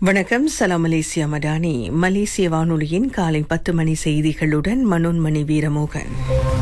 வணக்கம் சலாம் மலேசியா மடானி மலேசிய வானொலியின் காலை பத்து மணி செய்திகளுடன் மனோன்மணி வீரமோகன்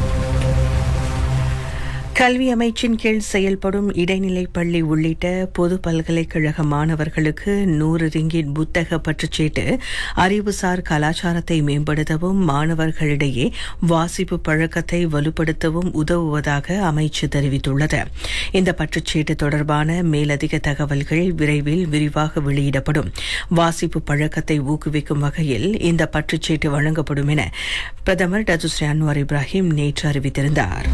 கல்வி அமைச்சின் கீழ் செயல்படும் இடைநிலை பள்ளி உள்ளிட்ட பொது பல்கலைக்கழக மாணவர்களுக்கு நூறு ரிங்கிட் புத்தக பற்றுச்சீட்டு அறிவுசார் கலாச்சாரத்தை மேம்படுத்தவும் மாணவர்களிடையே வாசிப்பு பழக்கத்தை வலுப்படுத்தவும் உதவுவதாக அமைச்சு தெரிவித்துள்ளது இந்த பற்றுச்சீட்டு தொடர்பான மேலதிக தகவல்கள் விரைவில் விரிவாக வெளியிடப்படும் வாசிப்பு பழக்கத்தை ஊக்குவிக்கும் வகையில் இந்த பற்றுச்சீட்டு வழங்கப்படும் என பிரதமர் டதுஸ்ரீ அன்வார் இப்ராஹிம் நேற்று அறிவித்திருந்தார்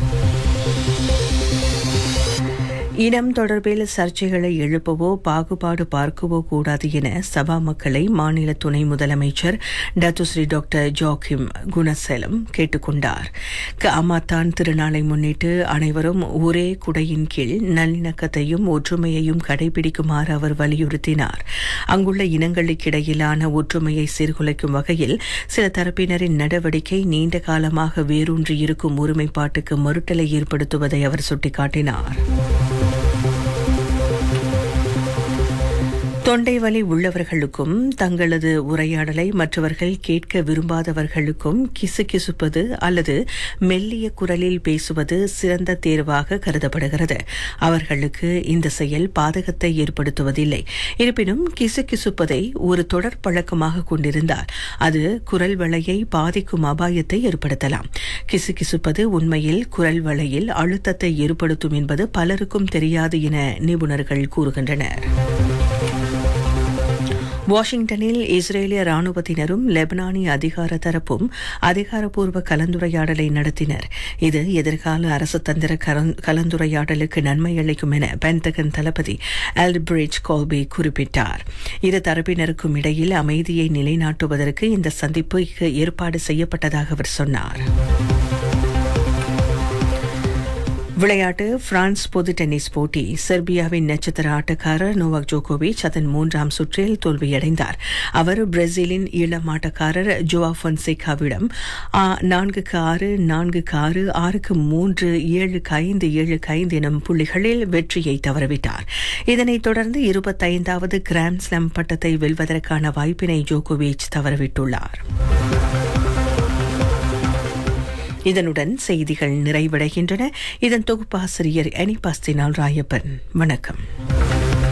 இனம் தொடர்பில் சர்ச்சைகளை எழுப்பவோ பாகுபாடு பார்க்கவோ கூடாது என சபா மக்களை மாநில துணை முதலமைச்சர் டத்துஸ்ரீ டாக்டர் ஜோக்கிம் குணசேலம் கேட்டுக்கொண்டார் அமாத்தான் திருநாளை முன்னிட்டு அனைவரும் ஒரே குடையின் கீழ் நல்லிணக்கத்தையும் ஒற்றுமையையும் கடைபிடிக்குமாறு அவர் வலியுறுத்தினார் அங்குள்ள இனங்களுக்கிடையிலான ஒற்றுமையை சீர்குலைக்கும் வகையில் சில தரப்பினரின் நடவடிக்கை நீண்ட காலமாக வேரூன்றியிருக்கும் ஒருமைப்பாட்டுக்கு மறுட்டலை ஏற்படுத்துவதை அவர் சுட்டிக்காட்டினார் தொண்டை வலி உள்ளவர்களுக்கும் தங்களது உரையாடலை மற்றவர்கள் கேட்க விரும்பாதவர்களுக்கும் கிசுகிசுப்பது அல்லது மெல்லிய குரலில் பேசுவது சிறந்த தேர்வாக கருதப்படுகிறது அவர்களுக்கு இந்த செயல் பாதகத்தை ஏற்படுத்துவதில்லை இருப்பினும் கிசுகிசுப்பதை ஒரு தொடர் பழக்கமாக கொண்டிருந்தால் அது குரல் வளையை பாதிக்கும் அபாயத்தை ஏற்படுத்தலாம் கிசுகிசுப்பது உண்மையில் குரல் வளையில் அழுத்தத்தை ஏற்படுத்தும் என்பது பலருக்கும் தெரியாது என நிபுணர்கள் கூறுகின்றனர் வாஷிங்டனில் இஸ்ரேலிய ராணுவத்தினரும் லெபனானி அதிகார தரப்பும் அதிகாரப்பூர்வ கலந்துரையாடலை நடத்தினர் இது எதிர்கால அரசு தந்திர கலந்துரையாடலுக்கு நன்மை அளிக்கும் என பென்டகன் தளபதி ஆல்பிரிட்ஜ் கோல்பே குறிப்பிட்டார் இரு தரப்பினருக்கும் இடையில் அமைதியை நிலைநாட்டுவதற்கு இந்த சந்திப்புக்கு ஏற்பாடு செய்யப்பட்டதாக அவர் சொன்னார் விளையாட்டு பிரான்ஸ் பொது டென்னிஸ் போட்டி செர்பியாவின் நட்சத்திர ஆட்டக்காரர் நோவாக் ஜோகோவிச் அதன் மூன்றாம் சுற்றில் தோல்வியடைந்தார் அவர் பிரேசிலின் ஈழம் ஆட்டக்காரர் ஜோவா பொன்சேகாவிடம் நான்குக்கு ஆறு நான்குக்கு ஆறு ஆறுக்கு மூன்று ஏழுக்கு ஐந்து ஏழுக்கு ஐந்து எனும் புள்ளிகளில் வெற்றியை தவறவிட்டார் இதனைத் தொடர்ந்து இருபத்தைந்தாவது கிராண்ட் ஸ்லாம் பட்டத்தை வெல்வதற்கான வாய்ப்பினை ஜோகோவிச் தவறவிட்டுள்ளார் இதனுடன் செய்திகள் நிறைவடைகின்றன இதன் தொகுப்பாசிரியர் அனிபாஸ்தினால் ராயப்பன் வணக்கம்